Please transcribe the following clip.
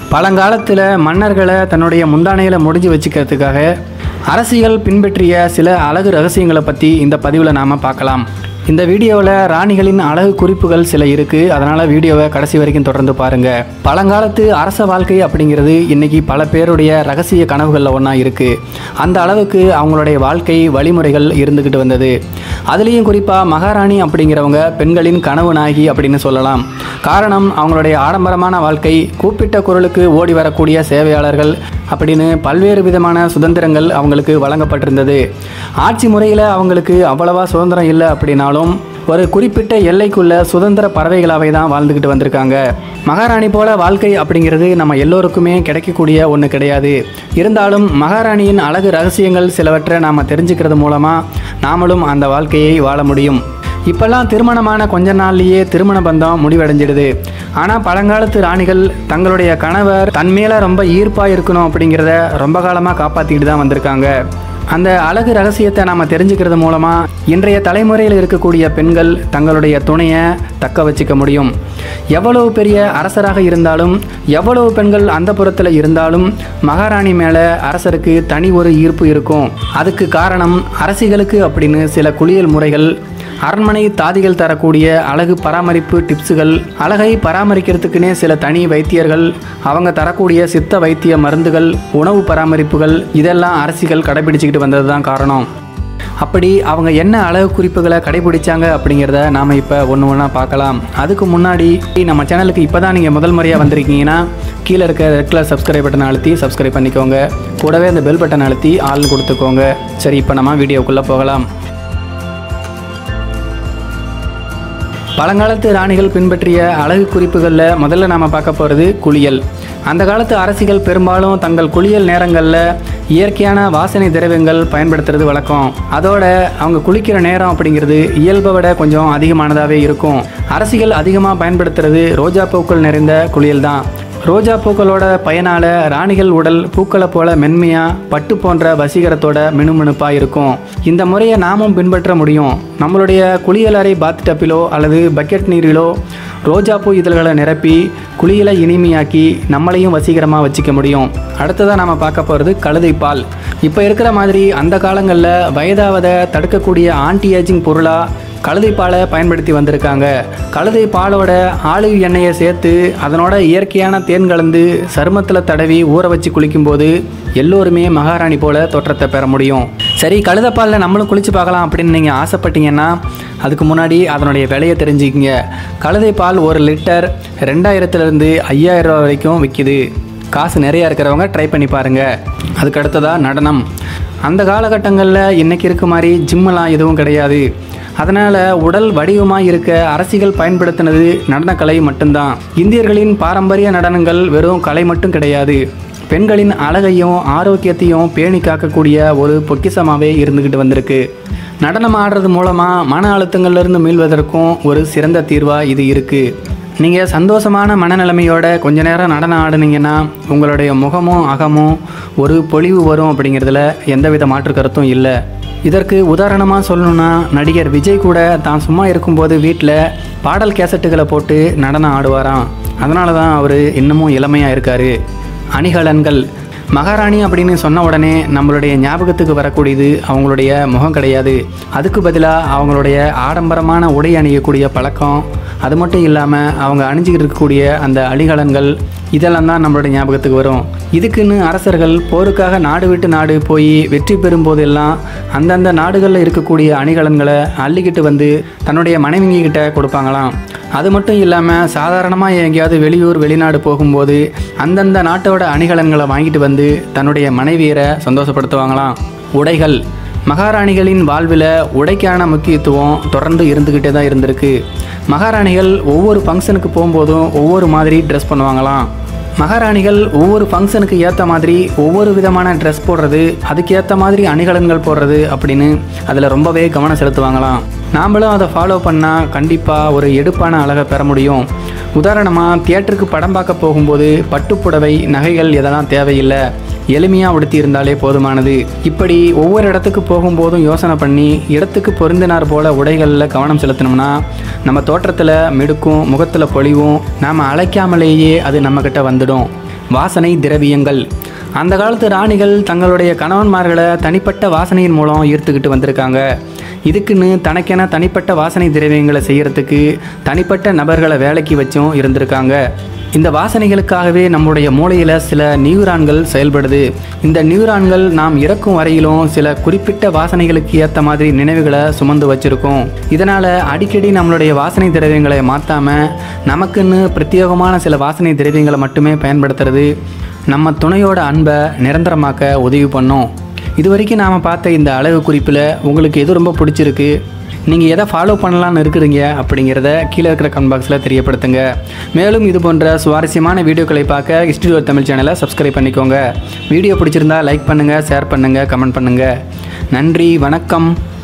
பழங்காலத்தில் மன்னர்களை தன்னுடைய முந்தானையில் முடிஞ்சு வச்சுக்கிறதுக்காக அரசியல் பின்பற்றிய சில அழகு ரகசியங்களை பற்றி இந்த பதிவில் நாம் பார்க்கலாம் இந்த வீடியோவில் ராணிகளின் அழகு குறிப்புகள் சில இருக்குது அதனால் வீடியோவை கடைசி வரைக்கும் தொடர்ந்து பாருங்கள் பழங்காலத்து அரச வாழ்க்கை அப்படிங்கிறது இன்றைக்கி பல பேருடைய ரகசிய கனவுகளில் ஒன்றா இருக்குது அந்த அளவுக்கு அவங்களுடைய வாழ்க்கை வழிமுறைகள் இருந்துக்கிட்டு வந்தது அதுலேயும் குறிப்பாக மகாராணி அப்படிங்கிறவங்க பெண்களின் கனவு நாயகி அப்படின்னு சொல்லலாம் காரணம் அவங்களுடைய ஆடம்பரமான வாழ்க்கை கூப்பிட்ட குரலுக்கு ஓடி வரக்கூடிய சேவையாளர்கள் அப்படின்னு பல்வேறு விதமான சுதந்திரங்கள் அவங்களுக்கு வழங்கப்பட்டிருந்தது ஆட்சி முறையில் அவங்களுக்கு அவ்வளவா சுதந்திரம் இல்லை அப்படின்னாலும் ஒரு குறிப்பிட்ட எல்லைக்குள்ள சுதந்திர பறவைகளாகவே தான் வாழ்ந்துக்கிட்டு வந்திருக்காங்க மகாராணி போல வாழ்க்கை அப்படிங்கிறது நம்ம எல்லோருக்குமே கிடைக்கக்கூடிய ஒன்று கிடையாது இருந்தாலும் மகாராணியின் அழகு ரகசியங்கள் சிலவற்றை நாம் தெரிஞ்சுக்கிறது மூலமாக நாமளும் அந்த வாழ்க்கையை வாழ முடியும் இப்பெல்லாம் திருமணமான கொஞ்ச நாள்லயே திருமண பந்தம் முடிவடைஞ்சிடுது ஆனால் பழங்காலத்து ராணிகள் தங்களுடைய கணவர் தன் மேலே ரொம்ப ஈர்ப்பாக இருக்கணும் அப்படிங்கிறத ரொம்ப காலமாக காப்பாற்றிக்கிட்டு தான் வந்திருக்காங்க அந்த அழகு ரகசியத்தை நாம் தெரிஞ்சுக்கிறது மூலமாக இன்றைய தலைமுறையில் இருக்கக்கூடிய பெண்கள் தங்களுடைய துணையை தக்க வச்சுக்க முடியும் எவ்வளவு பெரிய அரசராக இருந்தாலும் எவ்வளவு பெண்கள் அந்த புறத்தில் இருந்தாலும் மகாராணி மேலே அரசருக்கு தனி ஒரு ஈர்ப்பு இருக்கும் அதுக்கு காரணம் அரசிகளுக்கு அப்படின்னு சில குளியல் முறைகள் அரண்மனை தாதிகள் தரக்கூடிய அழகு பராமரிப்பு டிப்ஸுகள் அழகை பராமரிக்கிறதுக்குனே சில தனி வைத்தியர்கள் அவங்க தரக்கூடிய சித்த வைத்திய மருந்துகள் உணவு பராமரிப்புகள் இதெல்லாம் அரசிகள் கடைபிடிச்சிக்கிட்டு வந்தது தான் காரணம் அப்படி அவங்க என்ன அழகு குறிப்புகளை கடைபிடிச்சாங்க அப்படிங்கிறத நாம் இப்போ ஒன்று ஒன்றா பார்க்கலாம் அதுக்கு முன்னாடி நம்ம சேனலுக்கு இப்போ தான் நீங்கள் முதல் முறையாக வந்திருக்கீங்கன்னா கீழே இருக்க ரெட் கலர் சப்ஸ்கிரைப் பட்டன் அழுத்தி சப்ஸ்கிரைப் பண்ணிக்கோங்க கூடவே அந்த பெல் பட்டன் அழுத்தி ஆள் கொடுத்துக்கோங்க சரி இப்போ நம்ம வீடியோக்குள்ளே போகலாம் பழங்காலத்து ராணிகள் பின்பற்றிய அழகு குறிப்புகளில் முதல்ல நாம் பார்க்க போகிறது குளியல் அந்த காலத்து அரசிகள் பெரும்பாலும் தங்கள் குளியல் நேரங்களில் இயற்கையான வாசனை திரவியங்கள் பயன்படுத்துறது வழக்கம் அதோட அவங்க குளிக்கிற நேரம் அப்படிங்கிறது இயல்பை விட கொஞ்சம் அதிகமானதாகவே இருக்கும் அரசிகள் அதிகமாக பயன்படுத்துறது ரோஜா பூக்கள் நிறைந்த குளியல் தான் ரோஜா பூக்களோட பயனால ராணிகள் உடல் பூக்களை போல மென்மையா பட்டு போன்ற வசீகரத்தோட மினுமினுப்பா இருக்கும் இந்த முறையை நாமும் பின்பற்ற முடியும் நம்மளுடைய குளியலறை பாத் டப்பிலோ அல்லது பக்கெட் நீரிலோ ரோஜா பூ இதழ்களை நிரப்பி குளியலை இனிமையாக்கி நம்மளையும் வசீகரமாக வச்சுக்க முடியும் அடுத்ததாக நாம் பார்க்க போகிறது கழுதை பால் இப்போ இருக்கிற மாதிரி அந்த காலங்களில் வயதாவதை தடுக்கக்கூடிய ஆன்டி ஏஜிங் பொருளாக கழுதை பாலை பயன்படுத்தி வந்திருக்காங்க கழுதை பாலோட ஆலிவ் எண்ணெயை சேர்த்து அதனோட இயற்கையான தேன் கலந்து சருமத்தில் தடவி ஊற வச்சு குளிக்கும்போது எல்லோருமே மகாராணி போல தோற்றத்தை பெற முடியும் சரி கழுதை பாலில் நம்மளும் குளிச்சு பார்க்கலாம் அப்படின்னு நீங்கள் ஆசைப்பட்டீங்கன்னா அதுக்கு முன்னாடி அதனுடைய விலையை தெரிஞ்சுக்கிங்க கழுதை பால் ஒரு லிட்டர் ரெண்டாயிரத்துலேருந்து ஐயாயிரம் ரூபா வரைக்கும் விற்கிது காசு நிறையா இருக்கிறவங்க ட்ரை பண்ணி பாருங்கள் அதுக்கு அடுத்ததாக நடனம் அந்த காலகட்டங்களில் இன்றைக்கி இருக்க மாதிரி ஜிம்மெல்லாம் எதுவும் கிடையாது அதனால் உடல் வடிவமாக இருக்க அரசிகள் பயன்படுத்தினது நடனக்கலை மட்டும்தான் இந்தியர்களின் பாரம்பரிய நடனங்கள் வெறும் கலை மட்டும் கிடையாது பெண்களின் அழகையும் ஆரோக்கியத்தையும் பேணி காக்கக்கூடிய ஒரு பொக்கிஷமாகவே இருந்துக்கிட்டு வந்திருக்கு நடனம் ஆடுறது மூலமாக மன அழுத்தங்கள்லேருந்து மீள்வதற்கும் ஒரு சிறந்த தீர்வாக இது இருக்குது நீங்கள் சந்தோஷமான மனநிலைமையோட கொஞ்ச நேரம் நடனம் ஆடுனீங்கன்னா உங்களுடைய முகமும் அகமும் ஒரு பொலிவு வரும் அப்படிங்கிறதுல எந்தவித மாற்று கருத்தும் இல்லை இதற்கு உதாரணமாக சொல்லணும்னா நடிகர் விஜய் கூட தான் சும்மா இருக்கும்போது வீட்டில் பாடல் கேசட்டுகளை போட்டு நடனம் ஆடுவாராம் அதனால தான் அவர் இன்னமும் இளமையாக இருக்கார் அணிகலன்கள் மகாராணி அப்படின்னு சொன்ன உடனே நம்மளுடைய ஞாபகத்துக்கு வரக்கூடியது அவங்களுடைய முகம் கிடையாது அதுக்கு பதிலாக அவங்களுடைய ஆடம்பரமான உடை அணியக்கூடிய பழக்கம் அது மட்டும் இல்லாமல் அவங்க அணிஞ்சிக்கிட்டு இருக்கக்கூடிய அந்த அணிகலன்கள் இதெல்லாம் தான் நம்மளுடைய ஞாபகத்துக்கு வரும் இதுக்குன்னு அரசர்கள் போருக்காக நாடு விட்டு நாடு போய் வெற்றி பெறும் போதெல்லாம் அந்தந்த நாடுகளில் இருக்கக்கூடிய அணிகலன்களை அள்ளிக்கிட்டு வந்து தன்னுடைய மனைவிங்க கிட்ட கொடுப்பாங்களாம் அது மட்டும் இல்லாமல் சாதாரணமாக எங்கேயாவது வெளியூர் வெளிநாடு போகும்போது அந்தந்த நாட்டோட அணிகலன்களை வாங்கிட்டு வந்து தன்னுடைய மனைவியரை சந்தோஷப்படுத்துவாங்களாம் உடைகள் மகாராணிகளின் வாழ்வில் உடைக்கான முக்கியத்துவம் தொடர்ந்து இருந்துக்கிட்டே தான் இருந்திருக்கு மகாராணிகள் ஒவ்வொரு ஃபங்க்ஷனுக்கு போகும்போதும் ஒவ்வொரு மாதிரி ட்ரெஸ் பண்ணுவாங்களாம் மகாராணிகள் ஒவ்வொரு ஃபங்க்ஷனுக்கு ஏற்ற மாதிரி ஒவ்வொரு விதமான ட்ரெஸ் போடுறது அதுக்கு ஏற்ற மாதிரி அணிகலன்கள் போடுறது அப்படின்னு அதில் ரொம்பவே கவனம் செலுத்துவாங்களாம் நாமளும் அதை ஃபாலோ பண்ணால் கண்டிப்பாக ஒரு எடுப்பான அழகை பெற முடியும் உதாரணமாக தியேட்டருக்கு படம் பார்க்க போகும்போது பட்டுப்புடவை நகைகள் எதெல்லாம் தேவையில்லை எளிமையாக உடுத்தி இருந்தாலே போதுமானது இப்படி ஒவ்வொரு இடத்துக்கு போகும்போதும் யோசனை பண்ணி இடத்துக்கு பொருந்தினார் போல உடைகளில் கவனம் செலுத்தினோம்னா நம்ம தோற்றத்தில் மிடுக்கும் முகத்தில் பொலிவும் நாம் அழைக்காமலேயே அது நம்மக்கிட்ட வந்துடும் வாசனை திரவியங்கள் அந்த காலத்து ராணிகள் தங்களுடைய கணவன்மார்களை தனிப்பட்ட வாசனையின் மூலம் ஈர்த்துக்கிட்டு வந்திருக்காங்க இதுக்குன்னு தனக்கென தனிப்பட்ட வாசனை திரவியங்களை செய்யறதுக்கு தனிப்பட்ட நபர்களை வேலைக்கு வச்சும் இருந்திருக்காங்க இந்த வாசனைகளுக்காகவே நம்முடைய மூளையில் சில நியூரான்கள் செயல்படுது இந்த நியூரான்கள் நாம் இறக்கும் வரையிலும் சில குறிப்பிட்ட வாசனைகளுக்கு ஏற்ற மாதிரி நினைவுகளை சுமந்து வச்சிருக்கோம் இதனால் அடிக்கடி நம்மளுடைய வாசனை திரவியங்களை மாற்றாமல் நமக்குன்னு பிரத்யேகமான சில வாசனை திரவியங்களை மட்டுமே பயன்படுத்துறது நம்ம துணையோட அன்பை நிரந்தரமாக்க உதவி பண்ணும் இது வரைக்கும் நாம் பார்த்த இந்த அழகு குறிப்பில் உங்களுக்கு எது ரொம்ப பிடிச்சிருக்கு நீங்கள் எதை ஃபாலோ பண்ணலான்னு இருக்கிறீங்க அப்படிங்கிறத கீழே இருக்கிற கமெண்ட் பாக்ஸில் தெரியப்படுத்துங்க மேலும் இது போன்ற சுவாரஸ்யமான வீடியோக்களை பார்க்க ஹிஸ்ட்ரி தமிழ் சேனலை சப்ஸ்கிரைப் பண்ணிக்கோங்க வீடியோ பிடிச்சிருந்தா லைக் பண்ணுங்கள் ஷேர் பண்ணுங்கள் கமெண்ட் பண்ணுங்கள் நன்றி வணக்கம்